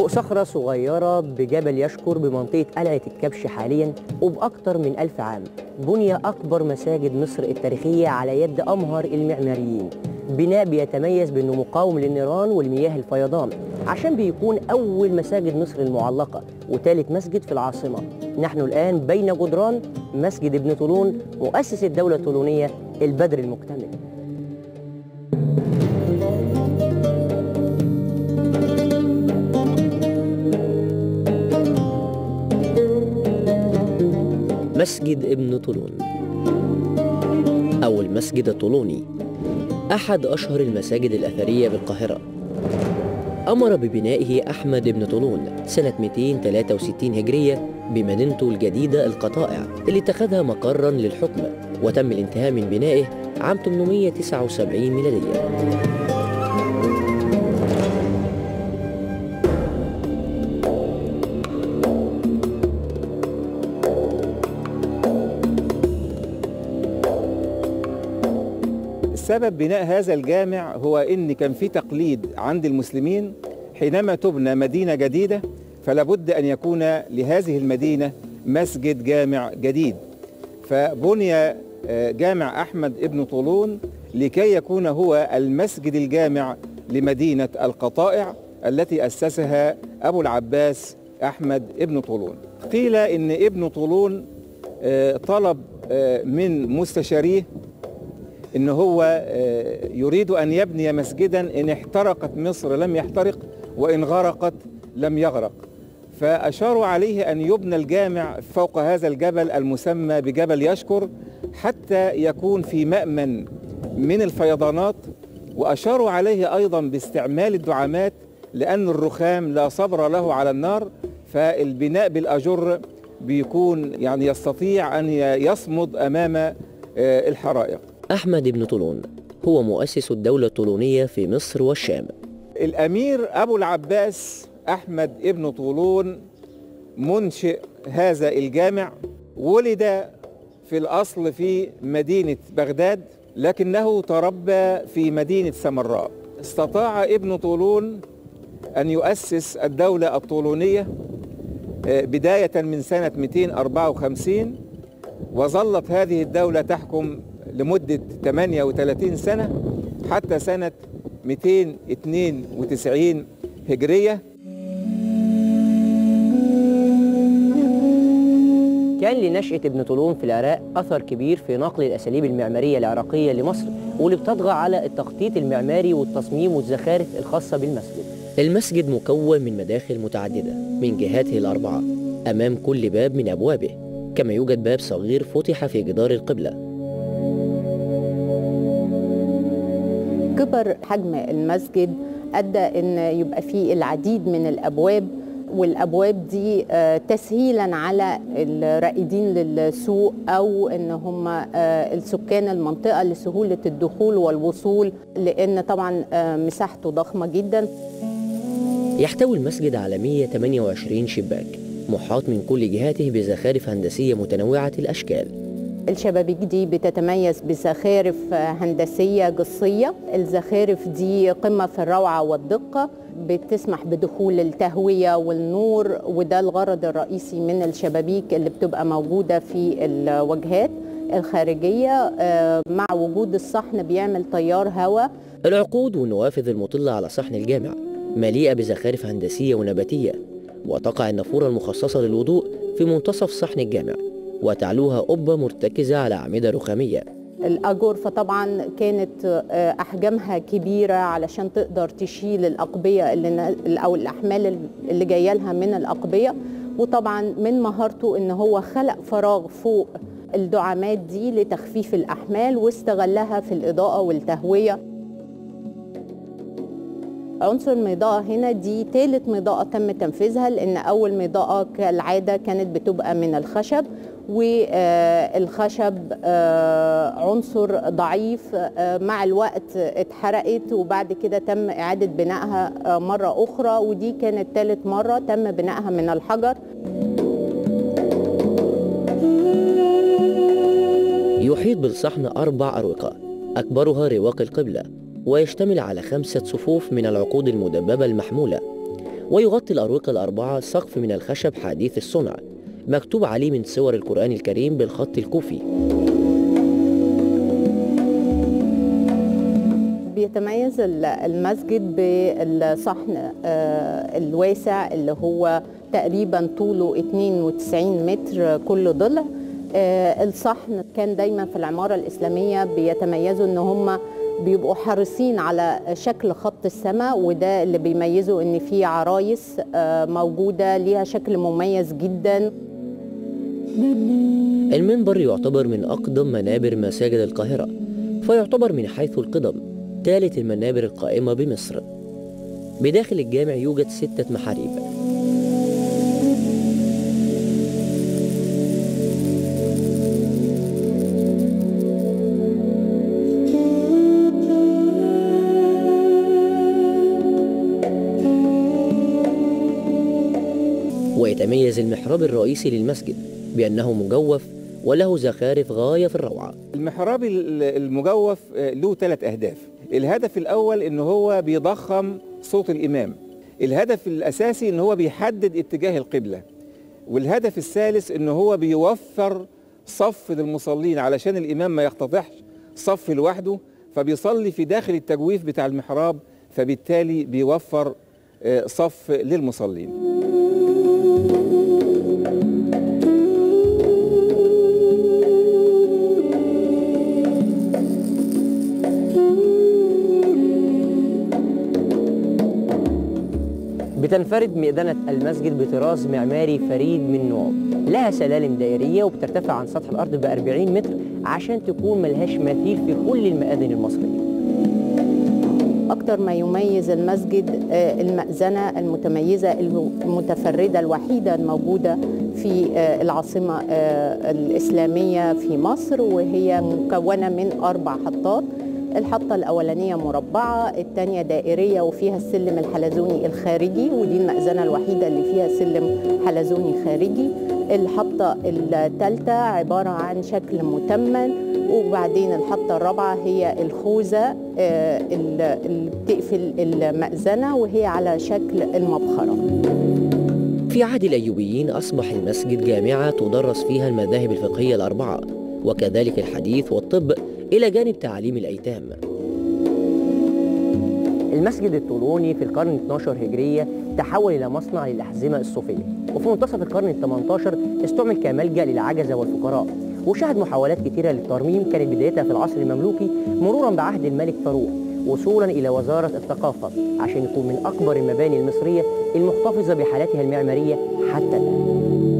فوق صخرة صغيرة بجبل يشكر بمنطقة قلعة الكبش حاليا وبأكثر من ألف عام بني أكبر مساجد مصر التاريخية على يد أمهر المعماريين بناء بيتميز بأنه مقاوم للنيران والمياه الفيضان عشان بيكون أول مساجد مصر المعلقة وثالث مسجد في العاصمة نحن الآن بين جدران مسجد ابن طولون مؤسس الدولة الطولونية البدر المكتمل مسجد ابن طولون أو المسجد الطولوني أحد أشهر المساجد الأثرية بالقاهرة أمر ببنائه أحمد بن طولون سنة 263 هجرية بمدينته الجديدة القطائع اللي اتخذها مقرا للحكم وتم الانتهاء من بنائه عام 879 ميلادية سبب بناء هذا الجامع هو ان كان في تقليد عند المسلمين حينما تبنى مدينه جديده فلا بد ان يكون لهذه المدينه مسجد جامع جديد فبني آه، جامع احمد ابن طولون لكي يكون هو المسجد الجامع لمدينه القطائع التي اسسها ابو العباس احمد ابن طولون قيل ان ابن طولون آه، طلب آه، من مستشاريه ان هو آه، يريد ان يبني مسجدا ان احترقت مصر لم يحترق وان غرقت لم يغرق فاشاروا عليه ان يبنى الجامع فوق هذا الجبل المسمى بجبل يشكر حتى يكون في مامن من الفيضانات واشاروا عليه ايضا باستعمال الدعامات لان الرخام لا صبر له على النار فالبناء بالاجر بيكون يعني يستطيع ان يصمد امام آه، الحرائق أحمد بن طولون هو مؤسس الدولة الطولونية في مصر والشام الأمير أبو العباس أحمد ابن طولون منشئ هذا الجامع ولد في الأصل في مدينة بغداد لكنه تربى في مدينة سمراء استطاع ابن طولون أن يؤسس الدولة الطولونية آه، بداية من سنة 254 وظلت هذه الدولة تحكم لمدة 38 سنة حتى سنة 292 هجرية كان لنشأة ابن طولون في العراق أثر كبير في نقل الأساليب المعمارية العراقية لمصر واللي بتطغى على التخطيط المعماري والتصميم والزخارف الخاصة بالمسجد المسجد مكون من مداخل متعددة من جهاته الأربعة أمام كل باب من أبوابه كما يوجد باب صغير فتح في جدار القبلة كبر حجم المسجد ادى ان يبقى فيه العديد من الابواب والابواب دي آه، تسهيلا على الرائدين للسوق او ان هم آه، السكان المنطقه لسهوله الدخول والوصول لان طبعا آه، مساحته ضخمه جدا يحتوي المسجد على 128 شباك محاط من كل جهاته بزخارف هندسية متنوعة الأشكال الشبابيك دي بتتميز بزخارف هندسية جصية الزخارف دي قمة في الروعة والدقة بتسمح بدخول التهوية والنور وده الغرض الرئيسي من الشبابيك اللي بتبقى موجودة في الواجهات الخارجية آه، مع وجود الصحن بيعمل تيار هواء العقود والنوافذ المطلة على صحن الجامع مليئة بزخارف هندسية ونباتية وتقع النافورة المخصصة للوضوء في منتصف صحن الجامع وتعلوها قبة مرتكزة على أعمدة رخامية الأجورفة طبعا كانت آه، أحجامها كبيرة علشان تقدر تشيل الأقبية اللي ن- أو الأحمال اللي جاية لها من الأقبية وطبعا من مهارته إن هو خلق فراغ فوق الدعامات دي لتخفيف الأحمال واستغلها في الإضاءة والتهوية عنصر المضاءة هنا دي ثالث مضاءة تم تنفيذها لأن أول مضاءة كالعادة كانت بتبقى من الخشب والخشب عنصر ضعيف آه، مع الوقت اتحرقت وبعد كده تم إعادة بنائها آه، مرة أخرى ودي كانت ثالث مرة تم بنائها من الحجر يحيط بالصحن أربع أروقة أكبرها رواق القبلة ويشتمل على خمسة صفوف من العقود المدببة المحمولة ويغطي الأروقة الأربعة سقف من الخشب حديث الصنع مكتوب عليه من صور القرآن الكريم بالخط الكوفي بيتميز ال- المسجد بالصحن آه، الواسع اللي هو تقريبا طوله 92 متر كل ضلع آه، الصحن كان دايما في العمارة الإسلامية بيتميزوا ان هم بيبقوا حريصين على شكل خط السماء وده اللي بيميزه ان في عرايس آه، موجودة ليها شكل مميز جدا المنبر يعتبر من أقدم منابر مساجد القاهرة فيعتبر من حيث القدم ثالث المنابر القائمة بمصر بداخل الجامع يوجد ستة محاريب ويتميز المحراب الرئيسي للمسجد بأنه مجوف وله زخارف غاية في الروعة المحراب ال- المجوف آه، له ثلاث أهداف الهدف الأول إن هو بيضخم صوت الإمام الهدف الأساسي إن هو بيحدد اتجاه القبلة والهدف الثالث إن هو بيوفر صف للمصلين علشان الإمام ما يقتطعش صف لوحده فبيصلي في داخل التجويف بتاع المحراب فبالتالي بيوفر آه، صف للمصلين بتنفرد مئذنة المسجد بطراز معماري فريد من نوعه لها سلالم دائرية وبترتفع عن سطح الأرض ب 40 متر عشان تكون ملهاش مثيل في كل المآذن المصرية أكتر ما يميز المسجد آه، المأذنة المتميزة المتفردة الوحيدة الموجودة في آه، العاصمة آه، الإسلامية في مصر وهي مكونة من أربع حطات الحطة الأولانية مربعة الثانية دائرية وفيها السلم الحلزوني الخارجي ودي المأذنة الوحيدة اللي فيها سلم حلزوني خارجي الحطة الثالثة عبارة عن شكل متمن وبعدين الحطة الرابعة هي الخوذة آه، اللي بتقفل المأذنة وهي على شكل المبخرة في عهد الأيوبيين أصبح المسجد جامعة تدرس فيها المذاهب الفقهية الأربعة وكذلك الحديث والطب إلى جانب تعليم الأيتام المسجد الطولوني في القرن 12 هجرية تحول إلى مصنع للأحزمة الصوفية وفي منتصف القرن ال 18 استعمل كملجأ للعجزة والفقراء وشهد محاولات كثيرة للترميم كانت بدايتها في العصر المملوكي مرورا بعهد الملك فاروق وصولا إلى وزارة الثقافة عشان يكون من أكبر المباني المصرية المحتفظة بحالتها المعمارية حتى الآن